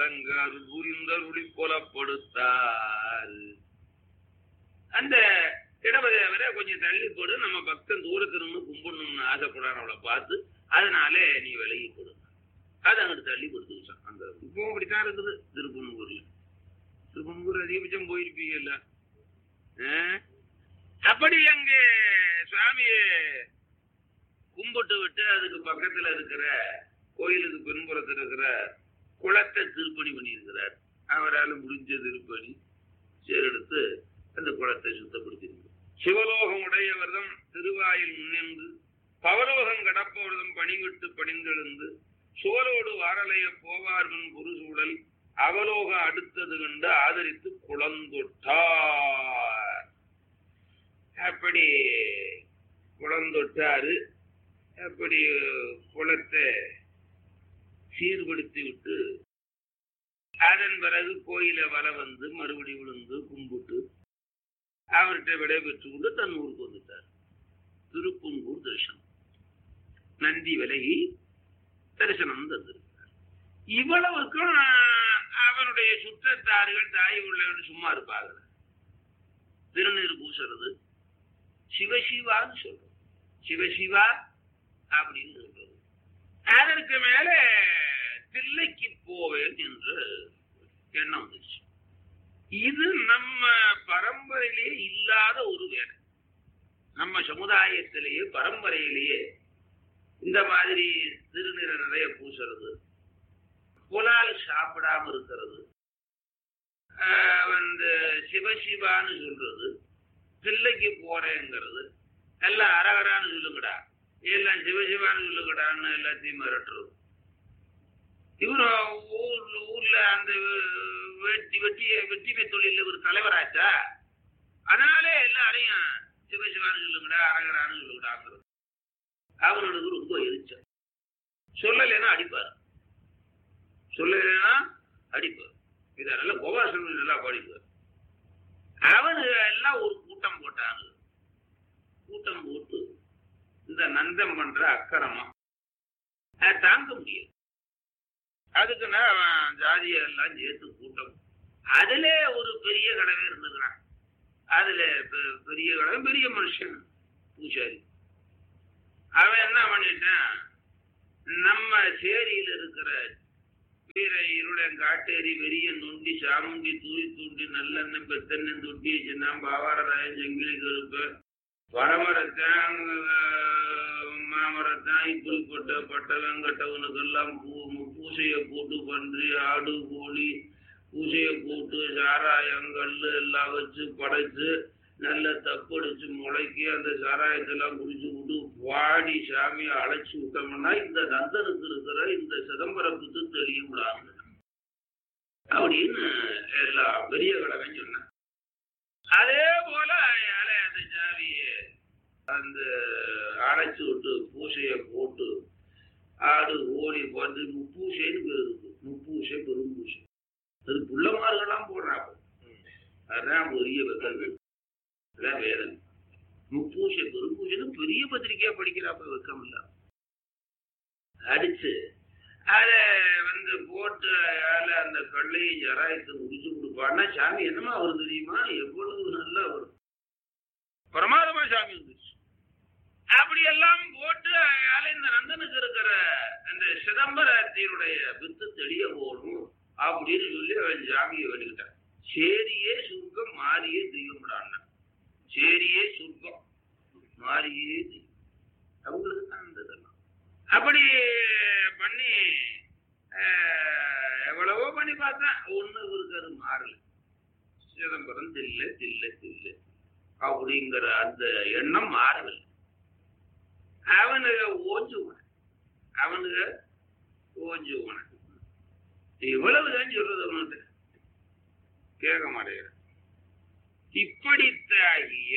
விளங்க அருள் புரிந்தருளி புலப்படுத்தார் அந்த இடவரை கொஞ்சம் தள்ளி போடு நம்ம பக்தன் தூரத்துல இருந்து கும்பிடணும்னு ஆசைப்படுறான் அவளை பார்த்து அதனாலே நீ விலகி கொடு அது அங்கிட்டு தள்ளி கொடுத்து அந்த இப்போ அப்படித்தான் இருக்குது திருப்பனூர்ல திருப்பனூர் அதிகபட்சம் போயிருப்பீங்கல்ல ஆ? அப்படி அங்கே சுவாமியை கும்பிட்டு விட்டு அதுக்கு பக்கத்துல இருக்கிற கோயிலுக்கு பின்புறத்தில் இருக்கிற குளத்தை திருப்பணி பண்ணியிருக்கிறார் அவரால் முடிஞ்ச திருப்பணி சேரெடுத்து அந்த குளத்தை சுத்தப்படுத்தியிருக்கிறார் சிவலோகம் உடையவர்தம் திருவாயில் முன்னின்று பவலோகம் கடப்பவர்தம் பணிவிட்டு பணிந்தெழுந்து சுவரோடு வாரலைய போவார் முன் புருசூழல் அவலோக அடுத்தது கண்டு ஆதரித்து குளந்தொட்டார் அப்படி குளந்தொட்டாரு அப்படி குளத்தை சீர்படுத்தி விட்டு அதன் பிறகு கோயில வர வந்து மறுபடி விழுந்து கும்பிட்டு அவர்கிட்ட விடைபெற்று கொண்டு தன் ஊருக்கு வந்துட்டார் திருப்புங்கூர் தரிசனம் நந்தி விலகி தரிசனம் தந்திருக்கிறார் இவ்வளவுக்கும் அவனுடைய சுற்றத்தார்கள் தாய் உள்ளவர்கள் சும்மா இருப்பாங்க திருநீர் பூசுறது சிவசிவான்னு சொல்றது சிவசிவா அப்படின்னு சொல்றது அதற்கு மேல தில்லைக்கு போவேன் என்று எண்ணம் வந்துச்சு இது நம்ம பரம்பரையிலேயே இல்லாத ஒரு வேலை நம்ம சமுதாயத்திலேயே பரம்பரையிலேயே இந்த மாதிரி திருநிற நிறைய பூசுறது புலால் சாப்பிடாம இருக்கிறது ஆஹ் வந்து சிவசிவான்னு சொல்றது தில்லைக்கு போறேங்கிறது எல்லாம் அரகரான்னு சொல்லுங்கடா எல்லாம் சிவசிவான்னு சொல்லுங்கடான்னு எல்லாத்தையும் மிரட்டுறது இவரு ஊர்ல ஊர்ல அந்த வெட்டி வெட்டி வெட்டிமை தொழில ஒரு தலைவராச்சா அதனாலே எல்லாரையும் சிவசிவான்னு சொல்லுங்கடா அரகரான்னு சொல்லுங்கடாங்கிறது அவனுக்கு ரொம்ப எரிச்சல் சொல்லலைன்னா அடிப்பார் சொல்லலைன்னா அடிப்பார் இதை நல்ல கோபாசன் நல்லா படிப்பார் அவனுங்க எல்லாம் ஒரு கூட்டம் போட்டாங்க கூட்டம் போட்டு இந்த நந்தம் பண்ற அக்கிரமா அதை தாங்க முடியாது அதுக்குன்னா அவன் ஜாதியை எல்லாம் சேர்த்து கூட்டம் அதுல ஒரு பெரிய கடவை இருந்துக்கிறான் அதுல பெ- பெரிய கடவை பெரிய மனுஷன் பூசாரி அவன் என்ன பண்ணிட்டான் நம்ம சேரியில இருக்கிற வீர இருளன் காட்டேரி வெறிய நொண்டி சாமுண்டி தூரி தூண்டி நல்லெண்ணெய் பெத்தெண்ணெய் தொட்டி சின்னம் பாவாரராயன் செங்கிலி கருப்பு வரமரத்தான் மாமரத்தான் இப்படிப்பட்ட பட்ட வெங்கட்டவனுக்கெல்லாம் பூ பூசையை போட்டு பன்றி ஆடு கோழி பூசையை போட்டு சாராயம் கல் எல்லாம் வச்சு படைச்சு நல்ல தப்படிச்சு முளைக்கி அந்த சாராயத்தெல்லாம் குடிச்சு விட்டு வாடி சாமியை அழைச்சி விட்டோம்னா இந்த நந்தனுக்கு இருக்கிற இந்த சிதம்பரத்துக்கு தெரியும் அப்படின்னு எல்லா பெரிய கடமை சொன்னேன் அதே போல ஏழை அந்த சாமியை அந்த அழைச்சி விட்டு பூசையை போட்டு ஆடு ஓடி வந்து முப்பூசைன்னு பேர் இருக்கு முப்பூசை பெரும்பூசை அது புள்ளமார்கள்லாம் போடுறாங்க அதுதான் பெரிய வெக்கங்கள் அதான் வேதனை முப்பூசை பெரும்பூசைன்னு பெரிய பத்திரிக்கையா படிக்கிறாப்ப வெக்கம் இல்ல அடிச்சு அத வந்து போட்டு அதில் அந்த கல்லையும் ஜராயத்தை முடிச்சு கொடுப்பான்னா சாமி என்னமா அவர் தெரியுமா எவ்வளவு நல்லா வரும் பிரமாதமா சாமி வந்துச்சு அப்படி எல்லாம் போட்டு அதனால இந்த நந்தனுக்கு இருக்கிற அந்த சிதம்பரத்தினுடைய வித்து தெளிய போகணும் அப்படின்னு சொல்லி அவன் சாமியை வேண்டிக்கிட்டான் சேரியே சுருக்கம் மாறியே தெய்வம்டான் சேரியே சுருக்கம் மாறியே தெய்வம் அவங்களுக்கு தான் அந்த இதெல்லாம் அப்படி பண்ணி ஆஹ், எவ்வளவோ பண்ணி பார்த்தேன் ஒண்ணு இவருக்கு அது மாறல சிதம்பரம் தில்ல தில்ல தில்ல அப்படிங்கிற அந்த எண்ணம் மாறவில்லை அவனுங்க ஓஞ்சுவன அவனுங்க ஓஞ்சுவன இவ்வளவுதான் சொல்றது அவனுக்கு கேட்க மாட்டேங்கிற இப்படித்தாகிய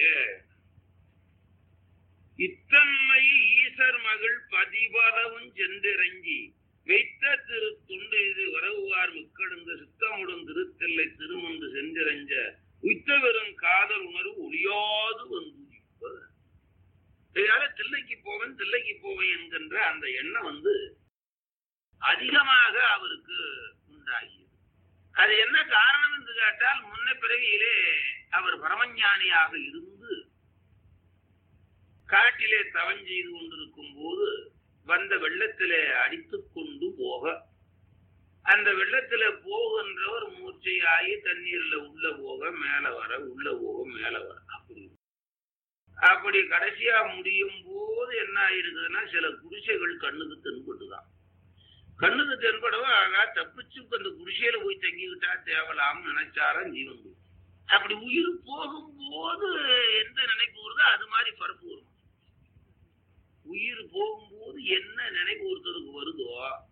இத்தன்மை ஈசர் மகள் பதிபலவும் சென்றிறங்கி வைத்த திரு துண்டு இது வரவுவார் மிக்கெடுங்க சித்தமுடன் திருத்தெல்லை திருமந்து சென்றிறஞ்ச உய்த்த வெறும் காதல் உணர்வு ஒளியாது வந்து உதிப்ப. இதனால தில்லைக்கு போவேன் தில்லைக்கு போவேன் என்கின்ற அந்த எண்ணம் வந்து அதிகமாக அவருக்கு உண்டாகியது அது என்ன காரணம் என்று கேட்டால் முன்ன பிறவியிலே அவர் பரமஞானியாக இருந்து காட்டிலே தவம் செய்து கொண்டிருக்கும் போது வந்த வெள்ளத்திலே அடித்துக் கொண்டு போக அந்த வெள்ளத்துல போகின்றவர் மூர்ச்சையாகி தண்ணீர்ல உள்ள போக மேல வர உள்ள போக மேல வர அப்படி அப்படி கடைசியா முடியும் போது என்ன ஆயிருக்குதுன்னா சில குடிசைகள் கண்ணுக்கு தென்பட்டுதான் கண்ணுக்கு தென்படவோ ஆகா தப்பிச்சு அந்த குடிசையில போய் தங்கிக்கிட்டா தேவலாம்னு நினைச்சாராம் ஜீவன் போய். அப்படி உயிர் போகும்போது எந்த நினைப்பு வருதோ அது மாதிரி பரப்பு வரும் உயிர் போகும்போது என்ன நினைப்பு ஒருத்தருக்கு வருதோ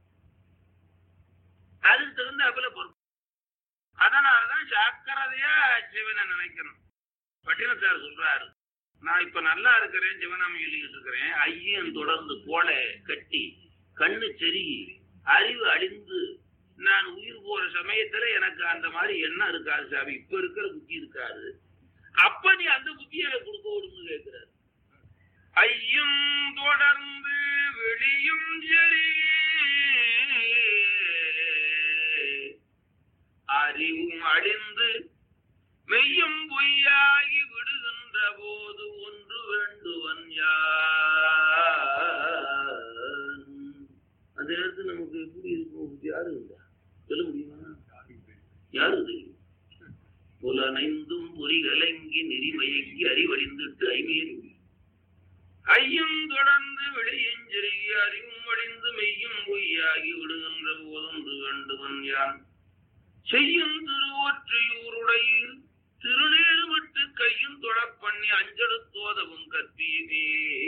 அதுக்கு தகுந்தாப்புல பொறுப்பு அதனாலதான் ஜாக்கிரதையா சிவனை நினைக்கணும் பட்டினத்தார் சொல்றாரு நான் இப்ப நல்லா இருக்கிறேன் சிவனாமி எழுதிட்டு இருக்கிறேன் ஐயன் தொடர்ந்து கோலை கட்டி கண்ணு செருகி அறிவு அழிந்து நான் உயிர் போற சமயத்துல எனக்கு அந்த மாதிரி எண்ணம் இருக்காது சாமி இப்ப இருக்கிற புத்தி இருக்காது அப்ப நீ அந்த புத்தியை எனக்கு கொடுக்க விடுன்னு கேட்கிறாரு ஐயும் தொடர்ந்து வெளியும் சரி அறிவும் அழிந்து மெய்யும் பொய்யாகி விடுகின்ற போது ஒன்று வேண்டுவன் யான் அந்த நேரத்தில் நமக்கு எப்படி இருக்கும் யாரு இருந்தா சொல்ல முடியுமா யாரு தெரியும் புலனைந்தும் பொறிகலங்கி நெறிமயங்கி அறிவழிந்துட்டு ஐமேல் ஐயும் தொடர்ந்து வெளியஞ்செருகி அறிவும் அழிந்து மெய்யும் பொய்யாகி விடுகின்ற போதொன்று வேண்டுவன் யான் செய்யும் திருவொற்றியூருடைய திருநீறு விட்டு கையும் தொழப் பண்ணி அஞ்செடுத்தோதவும் கற்பியுமே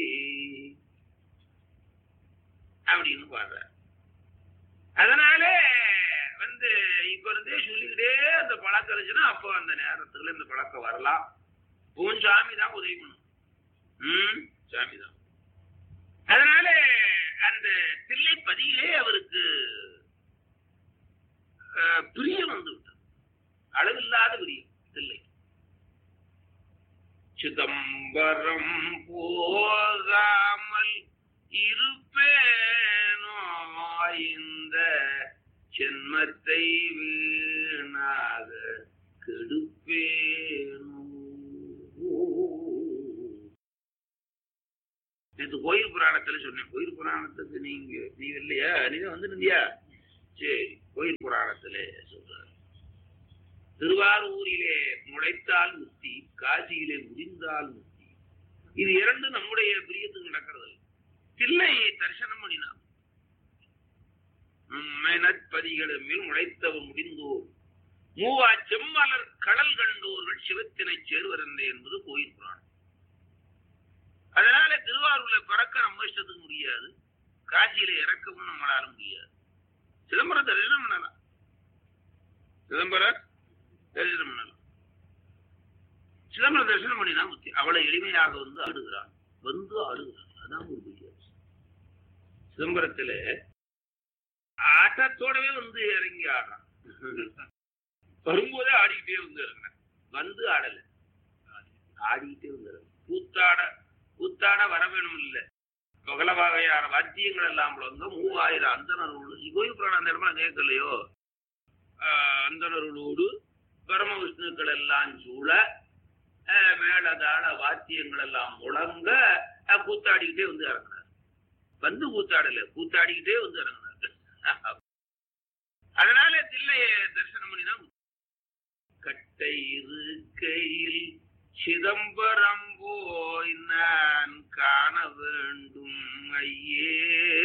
அப்படின்னு பாடுற அதனால வந்து இப்ப இருந்தே சொல்லிக்கிட்டே அந்த பழக்கம் இருந்துச்சுன்னா அப்போ அந்த நேரத்துல இந்த பழக்கம் வரலாம் உன் சாமி தான் உதவி பண்ணும் ம் சாமி தான் அதனால அந்த தில்லைப்பதியிலே அவருக்கு அஹ், பிரியம் வந்து விட்டது அளவில்லாத பிரியம் தில்லை சிதம்பரம் போகாமல் இருப்பேனோ இந்த ஜென்மத்தை வீணாக கெடுப்பேனோ நேற்று கோயில் புராணத்துல சொன்னேன் கோயில் புராணத்துக்கு நீங்க நீ இல்லையா நீ தான் வந்துருந்தியா சரி கோயில் புராணத்துல சொல்றாரு திருவாரூரிலே முளைத்தால் முத்தி காசியிலே முடிந்தால் முத்தி இது இரண்டு நம்முடைய பிரியத்துக்கு நடக்கிறது இல்ல. தில்லை தரிசனம் பண்ணினார் மெனற்பதிகளும் முளைத்தவர் முடிந்தோர் மூவா செம்மலர் கடல் கண்டோர்கள் சிவத்தினை சேர்வர் என்றே என்பது கோயில் புராணம் அதனால திருவாரூர்ல பிறக்க நம்ம இஷ்டத்துக்கு முடியாது காசியில இறக்கவும் நம்மளால முடியாது சிதம்பரம் தரிசனம் பண்ணலாம் சிதம்பரம் தரிசனம் பண்ணலாம் சிதம்பரம் தரிசனம் பண்ணினா முத்தி அவளை எளிமையாக வந்து ஆடுகிறான் வந்து ஆடுகிறான் அதான் ஒரு வித்தியாசம் சிதம்பரத்துல ஆட்டத்தோடவே வந்து இறங்கி ஆடுறான் வரும்போதே ஆடிக்கிட்டே வந்து இறங்கினான் வந்து ஆடல ஆடிக்கிட்டே வந்து இறங்கினான். கூத்தாட கூத்தாட வர வேணும் இல்ல பகல வகையான வாத்தியங்கள் எல்லாம் வந்து மூவாயிரம் அந்தனரோடு கோயில் புராணம் அந்த இடமா கேட்கலையோ ஆஹ் அந்தணர்களோடு பரம விஷ்ணுக்கள் எல்லாம் சூழ ஆஹ் மேளதாள வாத்தியங்கள் எல்லாம் முழங்க ஆஹ் கூத்தாடிக்கிட்டே வந்து இறங்கினார் வந்து கூத்தாடல கூத்தாடிக்கிட்டே வந்து இறங்கினார் அதனால தில்லைய தரிசனம் பண்ணிதான் கட்டை இருக்கையில் சிதம்பரம் போய் நான் காண வேண்டும் ஐயே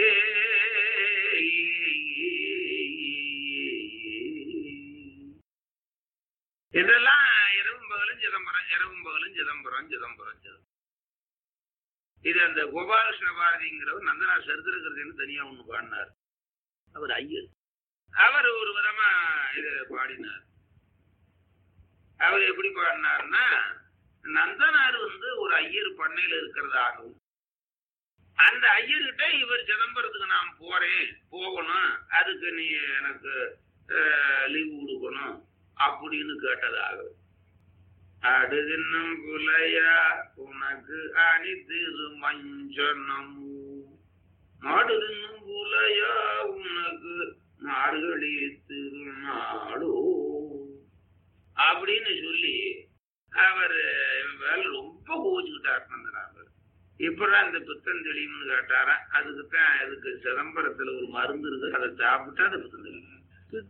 இதெல்லாம் இரவும் பகலும் சிதம்பரம் இரவும் பகலும் சிதம்பரம் சிதம்பரம் சிதம்பரம் இது அந்த கோபாலகிருஷ்ண பாரதிங்கிறவர் நந்தனா சரித்திரக்கிறதுன்னு தனியா ஒண்ணு பாடினார் அவர் ஐயர் அவர் ஒரு விதமா இத பாடினார் அவர் எப்படி பாடினார்னா நந்தனார் வந்து ஒரு ஐயர் பண்ணையில இருக்கிறதாகவும் அந்த ஐயர்கிட்ட இவர் சிதம்பரத்துக்கு நான் போறேன் போகணும் அதுக்கு நீ எனக்கு லீவு கொடுக்கணும் அப்படின்னு கேட்டதாக அடுதின்னும் புலையா உனக்கு அணி திருமஞ்சனம் மாடுதின்னும் புலையா உனக்கு மார்கழி திருநாளோ அப்படின்னு சொல்லி அவர் மேல ரொம்ப கோவிச்சுக்கிட்டார் நந்தனார் இப்பதான் இந்த பித்தம் தெளியும்னு கேட்டாரா அதுக்கு தான் அதுக்கு சிதம்பரத்துல ஒரு மருந்து இருக்கு அதை சாப்பிட்டா அந்த பித்தம் தெளியும்